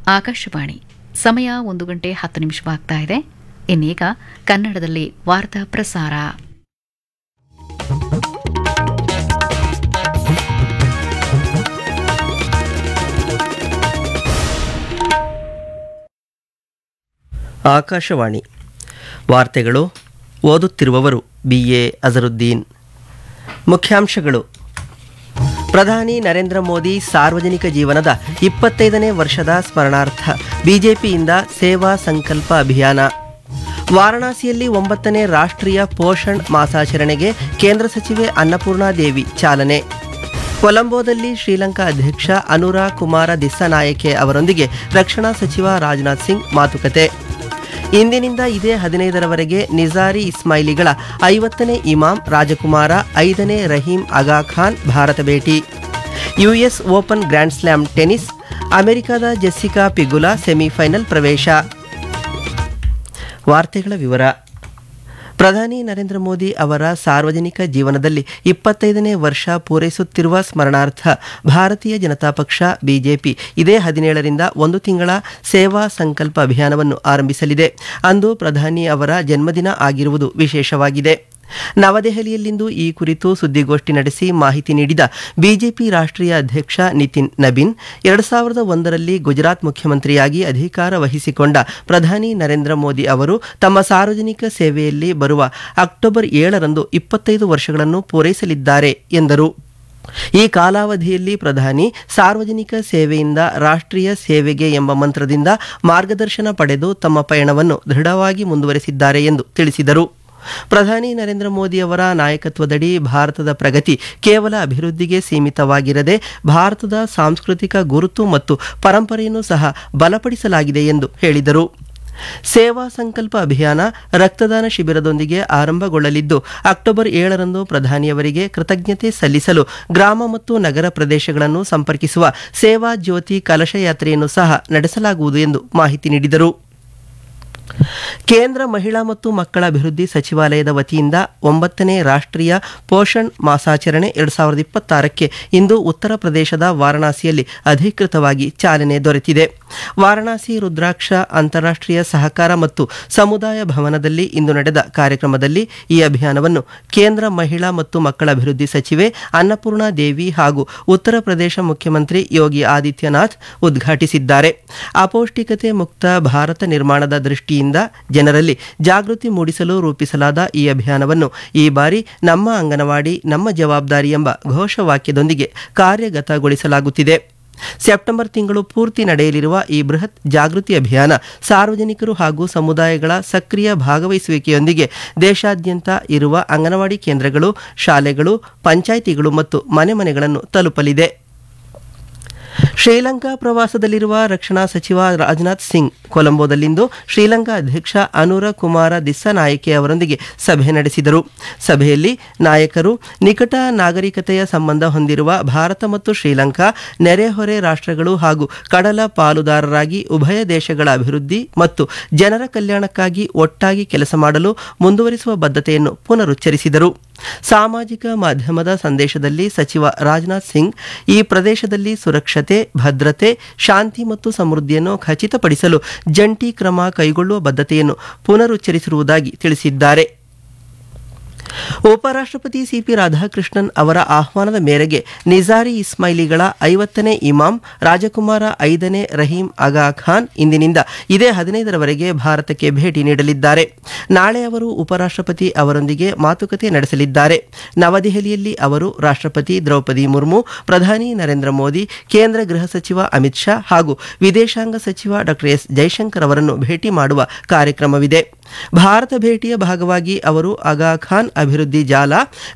ಆಕಾಶವಾಣಿ ಸಮಯ ಒಂದು ಗಂಟೆ ಹತ್ತು ನಿಮಿಷವಾಗ್ತಾ ಇದೆ ಇನ್ನೀಗ ಕನ್ನಡದಲ್ಲಿ ವಾರ್ತಾ ಪ್ರಸಾರ ಆಕಾಶವಾಣಿ ವಾರ್ತೆಗಳು ಓದುತ್ತಿರುವವರು ಬಿ ಎ ಅಜರುದ್ದೀನ್ ಮುಖ್ಯಾಂಶಗಳು ಪ್ರಧಾನಿ ನರೇಂದ್ರ ಮೋದಿ ಸಾರ್ವಜನಿಕ ಜೀವನದ ಇಪ್ಪತ್ತೈದನೇ ವರ್ಷದ ಸ್ಮರಣಾರ್ಥ ಬಿಜೆಪಿಯಿಂದ ಸೇವಾ ಸಂಕಲ್ಪ ಅಭಿಯಾನ ವಾರಣಾಸಿಯಲ್ಲಿ ಒಂಬತ್ತನೇ ರಾಷ್ಟ್ರೀಯ ಪೋಷಣ್ ಮಾಸಾಚರಣೆಗೆ ಕೇಂದ್ರ ಸಚಿವೆ ಅನ್ನಪೂರ್ಣಾದೇವಿ ಚಾಲನೆ ಕೊಲಂಬೋದಲ್ಲಿ ಶ್ರೀಲಂಕಾ ಅಧ್ಯಕ್ಷ ಅನುರಾ ಕುಮಾರ ದಿಸ್ಸನಾಯಕೆ ಅವರೊಂದಿಗೆ ರಕ್ಷಣಾ ಸಚಿವ ರಾಜನಾಥ್ ಸಿಂಗ್ ಮಾತುಕತೆ ಇಂದಿನಿಂದ ಇದೇ ಹದಿನೈದರವರೆಗೆ ನಿಜಾರಿ ಇಸ್ಮಾಯಿಲಿಗಳ ಐವತ್ತನೇ ಇಮಾಮ್ ರಾಜಕುಮಾರ ಐದನೇ ರಹೀಂ ಆಗಾ ಖಾನ್ ಭಾರತ ಭೇಟಿ US open grand slam tennis ಅಮೆರಿಕದ ಜೆಸ್ಸಿಕಾ ಪಿಗುಲಾ ಸೆಮಿಫೈನಲ್ ಪ್ರವೇಶ ವಾರ್ತೆಗಳ ವಿವರ ಪ್ರಧಾನಿ ನರೇಂದ್ರ ಮೋದಿ ಅವರ ಸಾರ್ವಜನಿಕ ಜೀವನದಲ್ಲಿ ಇಪ್ಪತ್ತೈದನೇ ವರ್ಷ ಪೂರೈಸುತ್ತಿರುವ ಸ್ಮರಣಾರ್ಥ ಭಾರತೀಯ ಜನತಾ ಪಕ್ಷ ಬಿಜೆಪಿ ಇದೇ ಹದಿನೇಳರಿಂದ ಒಂದು ತಿಂಗಳ ಸೇವಾ ಸಂಕಲ್ಪ ಅಭಿಯಾನವನ್ನು ಆರಂಭಿಸಲಿದೆ ಅಂದು ಪ್ರಧಾನಿ ಅವರ ಜನ್ಮದಿನ ಆಗಿರುವುದು ವಿಶೇಷವಾಗಿದೆ ನವದೆಹಲಿಯಲ್ಲಿಂದು ಈ ಕುರಿತು ಸುದ್ದಿಗೋಷ್ಠಿ ನಡೆಸಿ ಮಾಹಿತಿ ನೀಡಿದ ಬಿಜೆಪಿ ರಾಷ್ಟ್ರೀಯ ಅಧ್ಯಕ್ಷ ನಿತಿನ್ ನಬೀನ್ ಎರಡು ಸಾವಿರದ ಒಂದರಲ್ಲಿ ಗುಜರಾತ್ ಮುಖ್ಯಮಂತ್ರಿಯಾಗಿ ಅಧಿಕಾರ ವಹಿಸಿಕೊಂಡ ಪ್ರಧಾನಿ ನರೇಂದ್ರ ಮೋದಿ ಅವರು ತಮ್ಮ ಸಾರ್ವಜನಿಕ ಸೇವೆಯಲ್ಲಿ ಬರುವ ಅಕ್ಟೋಬರ್ ಏಳರಂದು ಇಪ್ಪತ್ತೈದು ವರ್ಷಗಳನ್ನು ಪೂರೈಸಲಿದ್ದಾರೆ ಎಂದರು ಈ ಕಾಲಾವಧಿಯಲ್ಲಿ ಪ್ರಧಾನಿ ಸಾರ್ವಜನಿಕ ಸೇವೆಯಿಂದ ರಾಷ್ಟ್ರೀಯ ಸೇವೆಗೆ ಎಂಬ ಮಂತ್ರದಿಂದ ಮಾರ್ಗದರ್ಶನ ಪಡೆದು ತಮ್ಮ ಪಯಣವನ್ನು ದೃಢವಾಗಿ ಮುಂದುವರೆಸಿದ್ದಾರೆ ಎಂದು ತಿಳಿಸಿದರು ಪ್ರಧಾನಿ ನರೇಂದ್ರ ಮೋದಿ ಅವರ ನಾಯಕತ್ವದಡಿ ಭಾರತದ ಪ್ರಗತಿ ಕೇವಲ ಅಭಿವೃದ್ಧಿಗೆ ಸೀಮಿತವಾಗಿರದೆ ಭಾರತದ ಸಾಂಸ್ಕೃತಿಕ ಗುರುತು ಮತ್ತು ಪರಂಪರೆಯನ್ನು ಸಹ ಬಲಪಡಿಸಲಾಗಿದೆ ಎಂದು ಹೇಳಿದರು ಸೇವಾ ಸಂಕಲ್ಪ ಅಭಿಯಾನ ರಕ್ತದಾನ ಶಿಬಿರದೊಂದಿಗೆ ಆರಂಭಗೊಳ್ಳಲಿದ್ದು ಅಕ್ಟೋಬರ್ ಏಳರಂದು ಪ್ರಧಾನಿಯವರಿಗೆ ಕೃತಜ್ಞತೆ ಸಲ್ಲಿಸಲು ಗ್ರಾಮ ಮತ್ತು ನಗರ ಪ್ರದೇಶಗಳನ್ನು ಸಂಪರ್ಕಿಸುವ ಸೇವಾ ಜ್ಯೋತಿ ಕಲಶ ಯಾತ್ರೆಯನ್ನು ಸಹ ನಡೆಸಲಾಗುವುದು ಎಂದು ಮಾಹಿತಿ ನೀಡಿದರು ಕೇಂದ್ರ ಮಹಿಳಾ ಮತ್ತು ಮಕ್ಕಳ ಅಭಿವೃದ್ಧಿ ಸಚಿವಾಲಯದ ವತಿಯಿಂದ ಒಂಬತ್ತನೇ ರಾಷ್ಟ್ರೀಯ ಪೋಷಣ್ ಮಾಸಾಚರಣೆ ಎರಡು ಸಾವಿರದ ಇಪ್ಪತ್ತಾರಕ್ಕೆ ಇಂದು ಉತ್ತರ ಪ್ರದೇಶದ ವಾರಣಾಸಿಯಲ್ಲಿ ಅಧಿಕೃತವಾಗಿ ಚಾಲನೆ ದೊರೆತಿದೆ ವಾರಣಾಸಿ ರುದ್ರಾಕ್ಷ ಅಂತಾರಾಷ್ಟ್ರೀಯ ಸಹಕಾರ ಮತ್ತು ಸಮುದಾಯ ಭವನದಲ್ಲಿ ಇಂದು ನಡೆದ ಕಾರ್ಯಕ್ರಮದಲ್ಲಿ ಈ ಅಭಿಯಾನವನ್ನು ಕೇಂದ್ರ ಮಹಿಳಾ ಮತ್ತು ಮಕ್ಕಳ ಅಭಿವೃದ್ಧಿ ಸಚಿವೆ ಅನ್ನಪೂರ್ಣಾ ದೇವಿ ಹಾಗೂ ಉತ್ತರ ಪ್ರದೇಶ ಮುಖ್ಯಮಂತ್ರಿ ಯೋಗಿ ಆದಿತ್ಯನಾಥ್ ಉದ್ಘಾಟಿಸಿದ್ದಾರೆ ಅಪೌಷ್ಟಿಕತೆ ಮುಕ್ತ ಭಾರತ ನಿರ್ಮಾಣದ ದೃಷ್ಟಿಯಿಂದ ಜನರಲ್ಲಿ ಜಾಗೃತಿ ಮೂಡಿಸಲು ರೂಪಿಸಲಾದ ಈ ಅಭಿಯಾನವನ್ನು ಈ ಬಾರಿ ನಮ್ಮ ಅಂಗನವಾಡಿ ನಮ್ಮ ಜವಾಬ್ದಾರಿ ಎಂಬ ಘೋಷವಾಕ್ಯದೊಂದಿಗೆ ಕಾರ್ಯಗತಗೊಳಿಸಲಾಗುತ್ತಿದೆ ಸೆಪ್ಟೆಂಬರ್ ತಿಂಗಳು ಪೂರ್ತಿ ನಡೆಯಲಿರುವ ಈ ಬೃಹತ್ ಜಾಗೃತಿ ಅಭಿಯಾನ ಸಾರ್ವಜನಿಕರು ಹಾಗೂ ಸಮುದಾಯಗಳ ಸಕ್ರಿಯ ಭಾಗವಹಿಸುವಿಕೆಯೊಂದಿಗೆ ದೇಶಾದ್ಯಂತ ಇರುವ ಅಂಗನವಾಡಿ ಕೇಂದ್ರಗಳು ಶಾಲೆಗಳು ಪಂಚಾಯಿತಿಗಳು ಮತ್ತು ಮನೆ ಮನೆಗಳನ್ನು ತಲುಪಲಿದೆ ಶ್ರೀಲಂಕಾ ಪ್ರವಾಸದಲ್ಲಿರುವ ರಕ್ಷಣಾ ಸಚಿವ ರಾಜನಾಥ್ ಸಿಂಗ್ ಕೊಲಂಬೋದಲ್ಲಿಂದು ಶ್ರೀಲಂಕಾ ಅಧ್ಯಕ್ಷ ಅನುರ ಕುಮಾರ ದಿಸ್ಸನಾಯಕೆ ಅವರೊಂದಿಗೆ ಸಭೆ ನಡೆಸಿದರು ಸಭೆಯಲ್ಲಿ ನಾಯಕರು ನಿಕಟ ನಾಗರಿಕತೆಯ ಸಂಬಂಧ ಹೊಂದಿರುವ ಭಾರತ ಮತ್ತು ಶ್ರೀಲಂಕಾ ನೆರೆಹೊರೆ ರಾಷ್ಟ್ರಗಳು ಹಾಗೂ ಕಡಲ ಪಾಲುದಾರರಾಗಿ ಉಭಯ ದೇಶಗಳ ಅಭಿವೃದ್ಧಿ ಮತ್ತು ಜನರ ಕಲ್ಯಾಣಕ್ಕಾಗಿ ಒಟ್ಟಾಗಿ ಕೆಲಸ ಮಾಡಲು ಮುಂದುವರಿಸುವ ಬದ್ಧತೆಯನ್ನು ಪುನರುಚ್ಚರಿಸಿದರು ಸಾಮಾಜಿಕ ಮಾಧ್ಯಮದ ಸಂದೇಶದಲ್ಲಿ ಸಚಿವ ರಾಜನಾಥ್ ಸಿಂಗ್ ಈ ಪ್ರದೇಶದಲ್ಲಿ ಸುರಕ್ಷತೆ ಭದ್ರತೆ ಶಾಂತಿ ಮತ್ತು ಸಮೃದ್ಧಿಯನ್ನು ಖಚಿತಪಡಿಸಲು ಜಂಟಿ ಕ್ರಮ ಕೈಗೊಳ್ಳುವ ಬದ್ಧತೆಯನ್ನು ಪುನರುಚ್ಚರಿಸಿರುವುದಾಗಿ ತಿಳಿಸಿದ್ದಾರೆ ಉಪರಾಷ್ಟ್ರಪತಿ ಸಿಪಿ ರಾಧಾಕೃಷ್ಣನ್ ಅವರ ಆಹ್ವಾನದ ಮೇರೆಗೆ ನಿಜಾರಿ ಇಸ್ಮಾಯಿಲಿಗಳ ಐವತ್ತನೇ ಇಮಾಮ್ ರಾಜಕುಮಾರ ಐದನೇ ರಹೀಂ ಆಗಾ ಖಾನ್ ಇಂದಿನಿಂದ ಇದೇ ಹದಿನೈದರವರೆಗೆ ಭಾರತಕ್ಕೆ ಭೇಟಿ ನೀಡಲಿದ್ದಾರೆ ನಾಳೆ ಅವರು ಉಪರಾಷ್ಟ್ರಪತಿ ಅವರೊಂದಿಗೆ ಮಾತುಕತೆ ನಡೆಸಲಿದ್ದಾರೆ ನವದೆಹಲಿಯಲ್ಲಿ ಅವರು ರಾಷ್ಟ್ರಪತಿ ದ್ರೌಪದಿ ಮುರ್ಮು ಪ್ರಧಾನಿ ನರೇಂದ್ರ ಮೋದಿ ಕೇಂದ್ರ ಗೃಹ ಸಚಿವ ಅಮಿತ್ ಶಾ ಹಾಗೂ ವಿದೇಶಾಂಗ ಸಚಿವ ಡಾಕ್ಟರ್ ಎಸ್ ಜೈಶಂಕರ್ ಅವರನ್ನು ಭೇಟಿ ಮಾಡುವ ಕಾರ್ಯಕ್ರಮವಿದೆ ಭಾರತ ಭೇಟಿಯ ಭಾಗವಾಗಿ ಅವರು ಆಗಾ ಖಾನ್ ಅಭಿವೃದ್ಧಿ ಜಾಲ